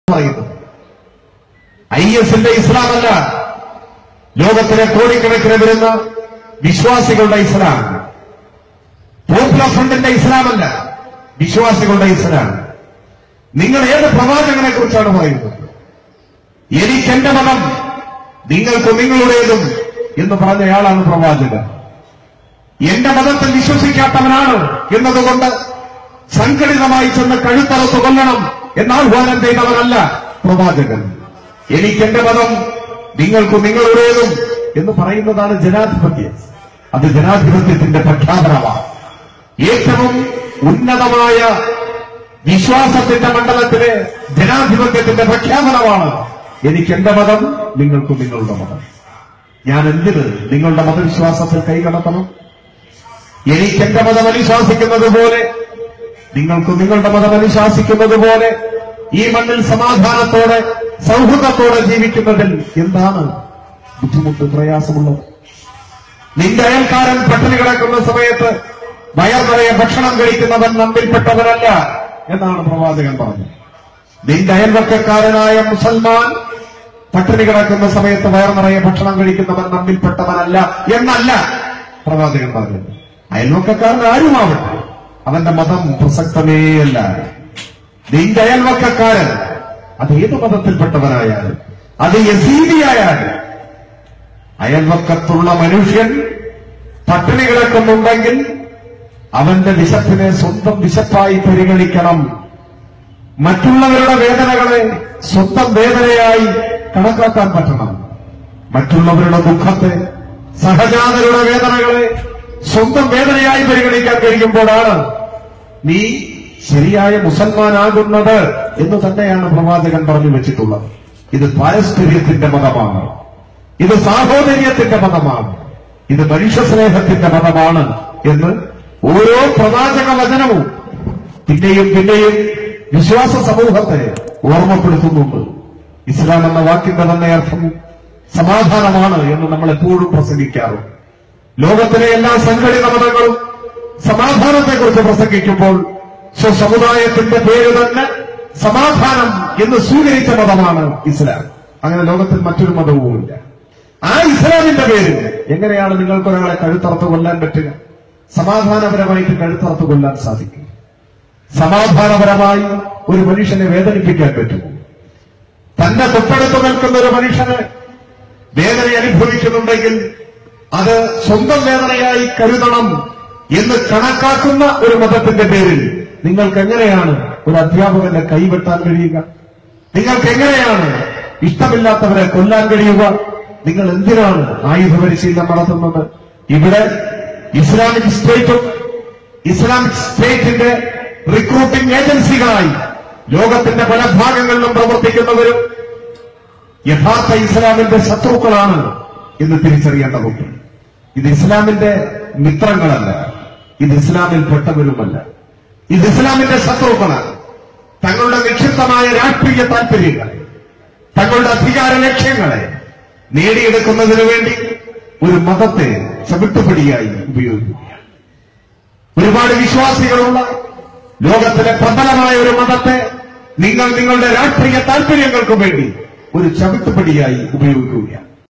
പറയുന്നത് ഐ എസിന്റെ ഇസ്ലാമല്ല ലോകത്തിലെ കോടിക്കണക്കിന് വരുന്ന വിശ്വാസികളുടെ ഇസ്ലാം പോപ്പുലർ ഫ്രണ്ടിന്റെ ഇസ്ലാമല്ല വിശ്വാസികളുടെ ഇസ്ലാം നിങ്ങൾ ഏത് പ്രവാചകനെ കുറിച്ചാണ് പറയുന്നത് എനിക്കെന്റെ മതം നിങ്ങൾക്ക് നിങ്ങളുടേതും എന്ന് പറഞ്ഞയാളാണ് പ്രവാചകൻ എന്റെ മതത്തിൽ വിശ്വസിക്കാത്തവനാണ് എന്നതുകൊണ്ട് സംഘടിതമായി ചെന്ന് കഴുത്തറത്ത് കൊല്ലണം എന്ന് ആഹ്വാനം ചെയ്തവനല്ല പ്രവാചകൻ എനിക്കെന്റെ മതം നിങ്ങൾക്ക് നിങ്ങളുടേതും എന്ന് പറയുന്നതാണ് ജനാധിപത്യം അത് ജനാധിപത്യത്തിന്റെ പ്രഖ്യാപനമാണ് ഏറ്റവും ഉന്നതമായ വിശ്വാസത്തിന്റെ മണ്ഡലത്തിലെ ജനാധിപത്യത്തിന്റെ പ്രഖ്യാപനമാണ് എനിക്ക് എന്റെ മതം നിങ്ങൾക്ക് നിങ്ങളുടെ മതം ഞാൻ എന്തിന് നിങ്ങളുടെ മതവിശ്വാസത്തിൽ കൈകടത്തണം എനിക്ക് എന്റെ മതം അനുശാസിക്കുന്നത് പോലെ നിങ്ങൾക്ക് നിങ്ങളുടെ മതം അനുശാസിക്കുന്നത് പോലെ ഈ മണ്ണിൽ സമാധാനത്തോടെ സൗഹൃദത്തോടെ ജീവിക്കുന്നതിൽ എന്താണ് ബുദ്ധിമുട്ട് പ്രയാസമുള്ളത് നിന്റെ അയൽക്കാരൻ പട്ടിണി കിടക്കുന്ന സമയത്ത് വയർ നിറയെ ഭക്ഷണം കഴിക്കുന്നവൻ നമ്മിൽപ്പെട്ടവനല്ല എന്നാണ് പ്രവാചകൻ പറഞ്ഞത് നിന്റെ അയൽവക്കക്കാരനായ മുസൽമാൻ പട്ടിണി കിടക്കുന്ന സമയത്ത് വയർ നിറയെ ഭക്ഷണം കഴിക്കുന്നവൻ നമ്മിൽപ്പെട്ടവനല്ല എന്നല്ല പ്രവാചകൻ പറഞ്ഞത് അയൽവക്കക്കാരൻ ആരുമാവട്ടെ അവന്റെ മതം പ്രസക്തമേയല്ല നിന്റെ അയൽവക്കക്കാരൻ അത് ഏത് മതത്തിൽപ്പെട്ടവനായാലും അത് യസീദിയായാലും അയൽവക്കത്തുള്ള മനുഷ്യൻ പട്ടിണി കിടക്കുന്നുണ്ടെങ്കിൽ അവന്റെ വിശപ്പിനെ സ്വന്തം വിശപ്പായി പരിഗണിക്കണം മറ്റുള്ളവരുടെ വേദനകളെ സ്വന്തം വേദനയായി കണക്കാക്കാൻ പറ്റണം മറ്റുള്ളവരുടെ ദുഃഖത്തെ സഹജാതരുടെ വേദനകളെ സ്വന്തം വേദനയായി പരിഗണിക്കാൻ കഴിയുമ്പോഴാണ് നീ ശരിയായ മുസൽമാനാകുന്നത് എന്ന് തന്നെയാണ് പ്രവാചകൻ പറഞ്ഞു വെച്ചിട്ടുള്ളത് ഇത് പാരസ്പര്യത്തിന്റെ മതമാണ് ഇത് സാഹോദര്യത്തിന്റെ മതമാണ് ഇത് മനുഷ്യസ്നേഹത്തിന്റെ മതമാണ് എന്ന് ഓരോ പ്രവാചക വചനവും പിന്നെയും പിന്നെയും വിശ്വാസ സമൂഹത്തെ ഓർമ്മപ്പെടുത്തുന്നുണ്ട് ഇസ്ലാം എന്ന വാക്കിന്റെ തന്നെ അർത്ഥം സമാധാനമാണ് എന്ന് നമ്മൾ എപ്പോഴും പ്രസംഗിക്കാറുണ്ട് ലോകത്തിലെ എല്ലാ സംഘടിത മതങ്ങളും സമാധാനത്തെക്കുറിച്ച് പ്രസംഗിക്കുമ്പോൾ സ്വസമുദായത്തിന്റെ പേര് തന്നെ സമാധാനം എന്ന് സ്വീകരിച്ച മതമാണ് ഇസ്ലാം അങ്ങനെ ലോകത്തിൽ മറ്റൊരു മതവുമില്ല ആ ഇസ്ലാമിന്റെ പേരിൽ എങ്ങനെയാണ് നിങ്ങൾക്ക് ഒരാളെ കഴുത്തറത്ത് കൊല്ലാൻ പറ്റുക സമാധാനപരമായിട്ട് കഴുത്തറത്ത് കൊല്ലാൻ സാധിക്കും സമാധാനപരമായി ഒരു മനുഷ്യനെ വേദനിപ്പിക്കാൻ പറ്റുമോ തന്റെ തൊട്ടടുത്ത് നിൽക്കുന്ന ഒരു മനുഷ്യന് വേദന അനുഭവിക്കുന്നുണ്ടെങ്കിൽ അത് സ്വന്തം വേദനയായി കരുതണം എന്ന് കണക്കാക്കുന്ന ഒരു മതത്തിന്റെ പേരിൽ നിങ്ങൾക്ക് എങ്ങനെയാണ് ഒരു അധ്യാപകന്റെ കൈവെട്ടാൻ കഴിയുക നിങ്ങൾക്ക് എങ്ങനെയാണ് ഇഷ്ടമില്ലാത്തവരെ കൊല്ലാൻ കഴിയുക നിങ്ങൾ എന്തിനാണ് ആയുധ പരിശീലനം നടത്തുന്നത് ഇവിടെ ഇസ്ലാമിക് സ്റ്റേറ്റും ഇസ്ലാമിക് സ്റ്റേറ്റിന്റെ റിക്രൂട്ടിംഗ് ഏജൻസികളായി ലോകത്തിന്റെ പല ഭാഗങ്ങളിലും പ്രവർത്തിക്കുന്നവരും യഥാർത്ഥ ഇസ്ലാമിന്റെ ശത്രുക്കളാണ് എന്ന് തിരിച്ചറിയേണ്ടതുണ്ട് ഇത് ഇസ്ലാമിന്റെ മിത്രങ്ങളല്ല ഇത് ഇസ്ലാമിൽ പെട്ടവരുമല്ല ഇത് ഇസ്ലാമിന്റെ ശത്രുക്കളാണ് തങ്ങളുടെ നിക്ഷിപ്തമായ രാഷ്ട്രീയ താൽപര്യങ്ങളെ തങ്ങളുടെ അധികാര ലക്ഷ്യങ്ങളെ നേടിയെടുക്കുന്നതിന് വേണ്ടി ഒരു മതത്തെ ചവിട്ടുപടിയായി ഉപയോഗിക്കുകയാണ് ഒരുപാട് വിശ്വാസികളുള്ള ലോകത്തിലെ പ്രബലമായ ഒരു മതത്തെ നിങ്ങൾ നിങ്ങളുടെ രാഷ്ട്രീയ താൽപര്യങ്ങൾക്ക് വേണ്ടി ഒരു ചവിട്ടുപടിയായി ഉപയോഗിക്കുകയാണ്